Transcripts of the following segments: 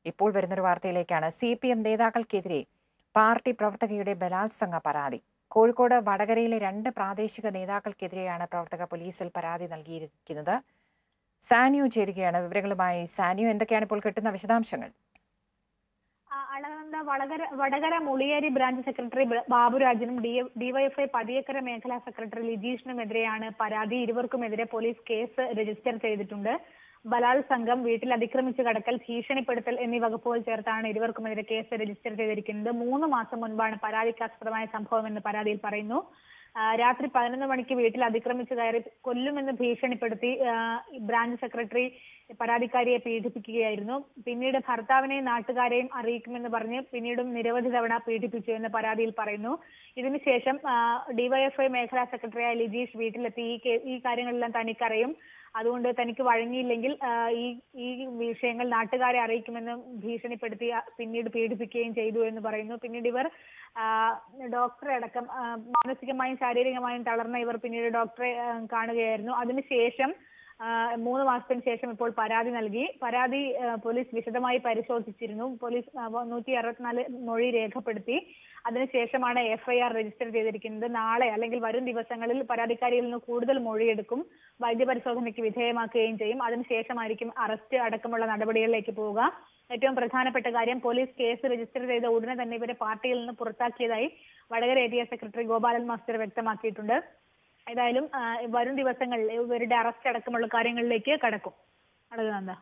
ഇപ്പോൾ വരുന്നൊരു വാർത്തയിലേക്കാണ് സി പി എം നേതാക്കൾക്കെതിരെ പാർട്ടി പ്രവർത്തകയുടെ ബലാത്സംഗ പരാതി കോഴിക്കോട് വടകരയിലെ രണ്ട് പ്രാദേശിക നേതാക്കൾക്കെതിരെയാണ് പ്രവർത്തക പോലീസിൽ പരാതി നൽകിയിരിക്കുന്നത് സാനിയോ ചേരുകയാണ് വിവരങ്ങളുമായി സാനിയോ എന്തൊക്കെയാണ് ഇപ്പോൾ കിട്ടുന്ന വിശദാംശങ്ങൾ ആ, അളകനന്ദ വടകര വടകര മുളിയേരി ബ്രാഞ്ച് സെക്രട്ടറി ബ- ബാബുരാജിനും ഡി ഡിവൈഎഫ്ഐ പതിയക്കര മേഖലാ സെക്രട്ടറി ലിജീഷിനുമെതിരെയാണ് പരാതി ഇരുവർക്കുമെതിരെ പോലീസ് കേസ് രജിസ്റ്റർ ചെയ്തിട്ടുണ്ട് ബലാത്സംഗം വീട്ടിൽ അതിക്രമിച്ച് കടക്കൽ ഭീഷണിപ്പെടുത്തൽ എന്നീ വകുപ്പുകൾ ചേർത്താണ് ഇരുവർക്കുമെതിരെ കേസ് രജിസ്റ്റർ ചെയ്തിരിക്കുന്നത് മൂന്ന് മാസം മുൻപാണ് പരാതിക്കാസ്പദമായ സംഭവം എന്ന് പരാതിയിൽ പറയുന്നു ആ, രാത്രി പതിനൊന്ന് മണിക്ക് വീട്ടിൽ അതിക്രമിച്ച് കയറി കൊല്ലുമെന്ന് ഭീഷണിപ്പെടുത്തി ആ, ബ്രാഞ്ച് സെക്രട്ടറി പരാതിക്കാരിയെ പീഡിപ്പിക്കുകയായിരുന്നു പിന്നീട് ഭർത്താവിനെയും നാട്ടുകാരെയും അറിയിക്കുമെന്ന് പറഞ്ഞ് പിന്നീടും നിരവധി തവണ പീഡിപ്പിച്ചു എന്ന് പരാതിയിൽ പറയുന്നു ഇതിനുശേഷം ആ, ഡിവൈഎഫ്ഐ മേഖലാ സെക്രട്ടറിയായ ലിജീഷ് വീട്ടിലെത്തി ഈ കേ- ഈ കാര്യങ്ങളെല്ലാം തനിക്കറിയും അതുകൊണ്ട് തനിക്ക് വഴങ്ങിയില്ലെങ്കിൽ ആ, ഈ ഈ വിഷയങ്ങൾ നാട്ടുകാരെ അറിയിക്കുമെന്ന് ഭീഷണിപ്പെടുത്തി ആ, പിന്നീട് പീഡിപ്പിക്കുകയും ചെയ്തു എന്ന് പറയുന്നു പിന്നീട് ഇവർ ആ, ഡോക്ടറെ അടക്കം ആ, മാനസികമായും ശാരീരികമായും തളർന്ന ഇവർ പിന്നീട് ഡോക്ടറെ ആ, കാണുകയായിരുന്നു അതിനുശേഷം ആ, മൂന്ന് മാസത്തിന് ശേഷം ഇപ്പോൾ പരാതി നൽകി പരാതി ആ, പോലീസ് വിശദമായി പരിശോധിച്ചിരുന്നു പോലീസ് നൂറ്റി അറുപത്തിനാല് മൊഴി രേഖപ്പെടുത്തി അതിനുശേഷമാണ് എഫ്ഐആർ രജിസ്റ്റർ ചെയ്തിരിക്കുന്നത് നാളെ അല്ലെങ്കിൽ വരും ദിവസങ്ങളിൽ പരാതിക്കാരിയിൽ നിന്ന് കൂടുതൽ മൊഴിയെടുക്കും വൈദ്യപരിശോധനയ്ക്ക് വിധേയമാക്കുകയും ചെയ്യും അതിനുശേഷമായിരിക്കും അറസ്റ്റ് അടക്കമുള്ള നടപടികളിലേക്ക് പോവുക ഏറ്റവും പ്രധാനപ്പെട്ട കാര്യം പോലീസ് കേസ് രജിസ്റ്റർ ചെയ്ത ഉടനെ തന്നെ ഇവരെ പാർട്ടിയിൽ നിന്ന് പുറത്താക്കിയതായി Vadakara area secretary Gopalan master വ്യക്തമാക്കിയിട്ടുണ്ട് ഏതായാലും ആ, വരും ദിവസങ്ങളിൽ ഇവരുടെ അറസ്റ്റ് അടക്കമുള്ള കാര്യങ്ങളിലേക്ക് കടക്കും അളകുനന്ദ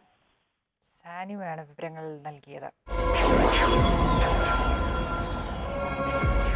സാനിയോയാണ് വിവരങ്ങൾ നൽകിയത്